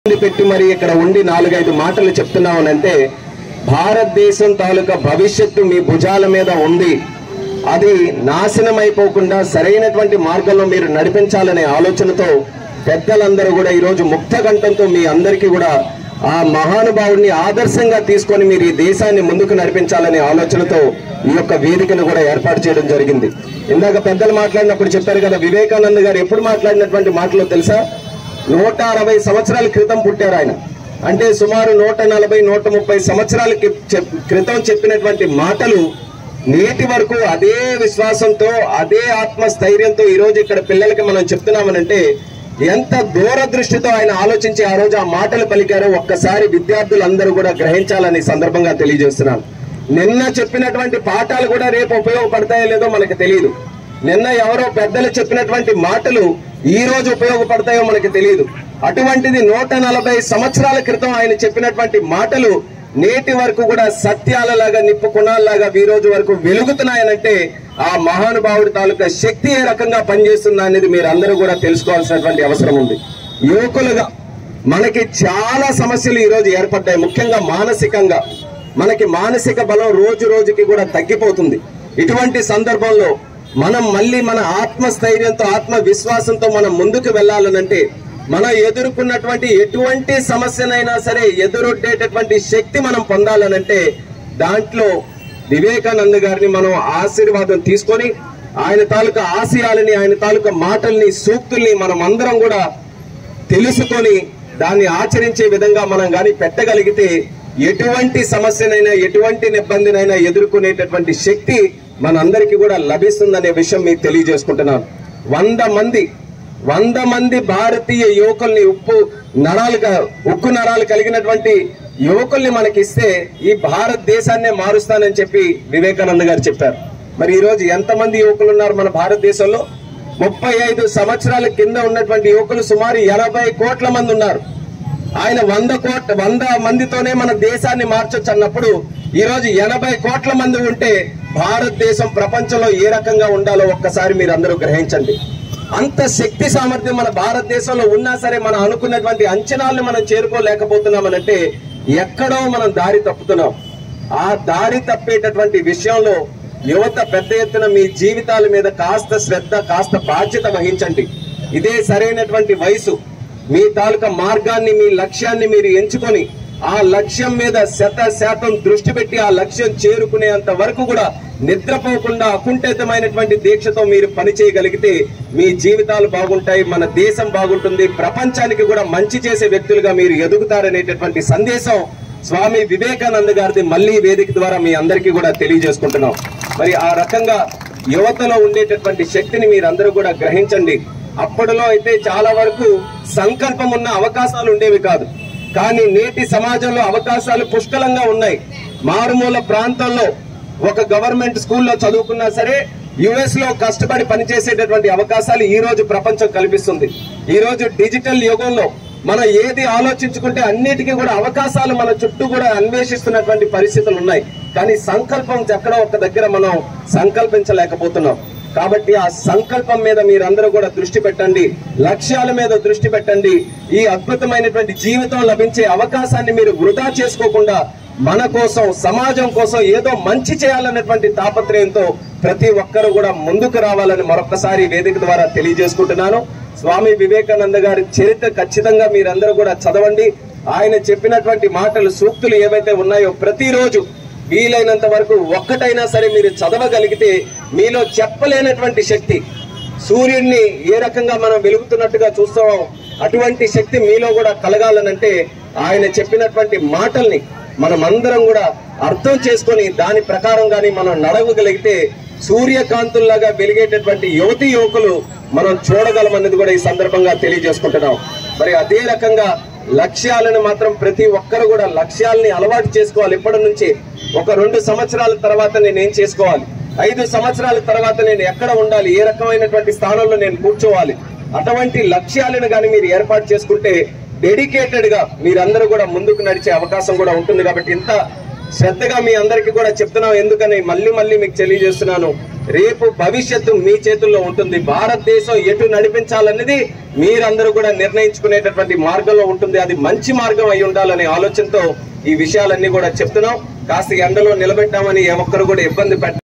మంది పెట్టి మరి ఇక్కడ ఉండి నాలుగైదు మాటలు చెప్తున్నామనంటే భారతదేశం తాలూకా భవిష్యత్తు మీ భుజాల మీద ఉంది అది నాశనం అయిపోకుండా సరైనటువంటి మార్గంలో మీరు నడిపించాలనే ఆలోచనతో పెద్దలందరూ కూడా ఈరోజు ముక్త కంఠంతో మీ అందరికీ కూడా ఆ మహానుభావుడిని ఆదర్శంగా తీసుకొని మీరు ఈ దేశాన్ని ముందుకు నడిపించాలనే ఆలోచనతో ఈ యొక్క వేదికను కూడా ఏర్పాటు చేయడం జరిగింది ఇందాక పెద్దలు మాట్లాడినప్పుడు చెప్పారు కదా వివేకానంద గారు ఎప్పుడు మాట్లాడినటువంటి మాటలో తెలుసా నూట అరవై సంవత్సరాల క్రితం పుట్టారు ఆయన అంటే సుమారు నూట నలభై నూట ముప్పై సంవత్సరాల కి- చెప్- క్రితం చెప్పినటువంటి మాటలు నేటి వరకు అదే విశ్వాసంతో అదే ఆత్మస్థైర్యంతో ఈ రోజు ఇక్కడ పిల్లలకి మనం చెప్తున్నామనంటే ఎంత దూరదృష్టితో ఆయన ఆలోచించి ఆ రోజు ఆ మాటలు పలికారో ఒక్కసారి విద్యార్థులందరూ కూడా గ్రహించాలని ఈ సందర్భంగా తెలియజేస్తున్నాను నిన్న చెప్పినటువంటి పాఠాలు కూడా రేపు ఉపయోగపడతాయో లేదో మనకు తెలియదు నిన్న ఎవరో పెద్దలు చెప్పినటువంటి మాటలు ఈ రోజు ఉపయోగపడతాయో మనకి తెలియదు అటువంటిది నూట నలభై సంవత్సరాల క్రితం ఆయన చెప్పినటువంటి మాటలు నేటి వరకు కూడా సత్యాలలాగా నిప్పు కుణాల్లాగా ఈ రోజు వరకు వెలుగుతున్నాయనంటే ఆ మహానుభావుడి తాలూకా శక్తి ఏ రకంగా పనిచేస్తుందా అనేది మీరు అందరూ కూడా తెలుసుకోవాల్సినటువంటి అవసరం ఉంది యువకులుగా మనకి చాలా సమస్యలు ఈ రోజు ఏర్పడ్డాయి ముఖ్యంగా మానసికంగా మనకి మానసిక బలం రోజు రోజుకి కూడా తగ్గిపోతుంది ఇటువంటి సందర్భంలో మనం మళ్ళీ మన ఆత్మస్థైర్యంతో ఆత్మ విశ్వాసంతో మనం ముందుకు వెళ్ళాలనంటే మనం ఎదుర్కొన్నటువంటి ఎటువంటి సమస్యనైనా సరే ఎదురొడ్డేటటువంటి శక్తి మనం పొందాలనంటే దాంట్లో వివేకానంద గారిని మనం ఆశీర్వాదం తీసుకొని ఆయన తాలూకా ఆశయాలని ఆయన తాలూకా మాటల్ని సూక్తుల్ని మనం అందరం కూడా తెలుసుకొని దాన్ని ఆచరించే విధంగా మనం గాని పెట్టగలిగితే ఎటువంటి సమస్యనైనా ఎటువంటి ఇబ్బందినైనా ఎదుర్కొనేటటువంటి శక్తి మనందరికీ కూడా లభిస్తుందనే విషయం మీకు తెలియజేసుకుంటున్నాను వంద మంది వంద మంది భారతీయ యువకుల్ని ఉప్పు నరాలుగా ఉక్కు నరాలు కలిగినటువంటి యువకుల్ని మనకిస్తే ఈ భారతదేశాన్నే మారుస్తానని చెప్పి వివేకానంద గారు చెప్పారు మరి ఈ రోజు ఎంతమంది యువకులు ఉన్నారు మన భారతదేశంలో ముప్పై ఐదు సంవత్సరాల కింద ఉన్నటువంటి యువకులు సుమారు ఎనభై కోట్ల మంది ఉన్నారు ఆయన వంద కోట్ల వంద మందితోనే మన దేశాన్ని మార్చొచ్చు అన్నప్పుడు ఈ రోజు ఎనభై కోట్ల మంది ఉంటే భారతదేశం ప్రపంచంలో ఏ రకంగా ఉండాలో ఒక్కసారి మీరు అందరూ గ్రహించండి అంత శక్తి సామర్థ్యం మన భారతదేశంలో ఉన్నా సరే మనం అనుకున్నటువంటి అంచనాలను మనం చేరుకోలేకపోతున్నామనంటే ఎక్కడో మనం దారి తప్పుతున్నాం ఆ దారి తప్పేటటువంటి విషయంలో యువత పెద్ద ఎత్తున మీ జీవితాల మీద కాస్త శ్రద్ధ కాస్త బాధ్యత వహించండి ఇదే సరైనటువంటి వయసు మీ తాలూకా మార్గాన్ని మీ లక్ష్యాన్ని మీరు ఎంచుకొని ఆ లక్ష్యం మీద శత శాతం దృష్టి పెట్టి ఆ లక్ష్యం చేరుకునేంత వరకు కూడా నిద్రపోకుండా అకుంఠితమైనటువంటి దీక్షతో మీరు పని చేయగలిగితే మీ జీవితాలు బాగుంటాయి మన దేశం బాగుంటుంది ప్రపంచానికి కూడా మంచి చేసే వ్యక్తులుగా మీరు ఎదుగుతారనేటటువంటి సందేశం స్వామి వివేకానంద గారిది మళ్ళీ వేదిక ద్వారా మీ అందరికీ కూడా తెలియజేసుకుంటున్నాం మరి ఆ రకంగా యువతలో ఉండేటటువంటి శక్తిని మీరందరూ కూడా గ్రహించండి అప్పటిలో అయితే చాలా వరకు సంకల్పం ఉన్న అవకాశాలు ఉండేవి కాదు కానీ నేటి సమాజంలో అవకాశాలు పుష్కలంగా ఉన్నాయి మారుమూల ప్రాంతంలో ఒక గవర్నమెంట్ స్కూల్లో చదువుకున్నా సరే యుఎస్ లో కష్టపడి పనిచేసేటటువంటి అవకాశాలు ఈ రోజు ప్రపంచం కల్పిస్తుంది ఈ రోజు డిజిటల్ యుగంలో మనం ఏది ఆలోచించుకుంటే అన్నిటికీ కూడా అవకాశాలు మన చుట్టూ కూడా అన్వేషిస్తున్నటువంటి పరిస్థితులు ఉన్నాయి కానీ సంకల్పం ఎక్కడో ఒక దగ్గర మనం సంకల్పించలేకపోతున్నాం కాబట్టి ఆ సంకల్పం మీద మీరందరూ కూడా దృష్టి పెట్టండి లక్ష్యాల మీద దృష్టి పెట్టండి ఈ అద్భుతమైనటువంటి జీవితం లభించే అవకాశాన్ని మీరు వృధా చేసుకోకుండా మన కోసం సమాజం కోసం ఏదో మంచి చేయాలన్నటువంటి తాపత్రయంతో ప్రతి ఒక్కరూ కూడా ముందుకు రావాలని మరొకసారి వేదిక ద్వారా తెలియజేసుకుంటున్నాను స్వామి వివేకానంద గారి చరిత్ర ఖచ్చితంగా మీరందరూ కూడా చదవండి ఆయన చెప్పినటువంటి మాటలు సూక్తులు ఏవైతే ఉన్నాయో ప్రతిరోజు వీలైనంత వరకు ఒక్కటైనా సరే మీరు చదవగలిగితే మీలో చెప్పలేనటువంటి శక్తి సూర్యుడిని ఏ రకంగా మనం వెలుగుతున్నట్టుగా చూస్తామో అటువంటి శక్తి మీలో కూడా కలగాలనంటే ఆయన చెప్పినటువంటి మాటల్ని మనమందరం కూడా అర్థం చేసుకొని దాని ప్రకారం గాని మనం నడవగలిగితే సూర్యకాంతుల్లాగా వెలిగేటటువంటి యువతి యువకులు మనం చూడగలమన్నది కూడా ఈ సందర్భంగా తెలియజేసుకుంటున్నాం మరి అదే రకంగా లక్ష్యాలను మాత్రం ప్రతి ఒక్కరు కూడా లక్ష్యాలని అలవాటు చేసుకోవాలి ఇప్పటి నుంచి ఒక రెండు సంవత్సరాల తర్వాత నేను ఏం చేసుకోవాలి ఐదు సంవత్సరాల తర్వాత నేను ఎక్కడ ఉండాలి ఏ రకమైనటువంటి స్థానంలో నేను కూర్చోవాలి అటువంటి లక్ష్యాలను కానీ మీరు ఏర్పాటు చేసుకుంటే డెడికేటెడ్ గా మీరందరూ కూడా ముందుకు నడిచే అవకాశం కూడా ఉంటుంది కాబట్టి ఇంత శ్రద్ధగా మీ అందరికీ కూడా చెప్తున్నాం ఎందుకని మళ్ళీ మళ్ళీ మీకు తెలియజేస్తున్నాను రేపు భవిష్యత్తు మీ చేతుల్లో ఉంటుంది భారతదేశం ఎటు నడిపించాలనేది మీరందరూ కూడా నిర్ణయించుకునేటటువంటి మార్గంలో ఉంటుంది అది మంచి మార్గం అయి ఉండాలనే ఆలోచనతో ఈ విషయాలన్నీ కూడా చెప్తున్నాం కాస్త ఎండలో నిలబెట్టామని ఏ ఒక్కరు కూడా ఇబ్బంది పెట్ట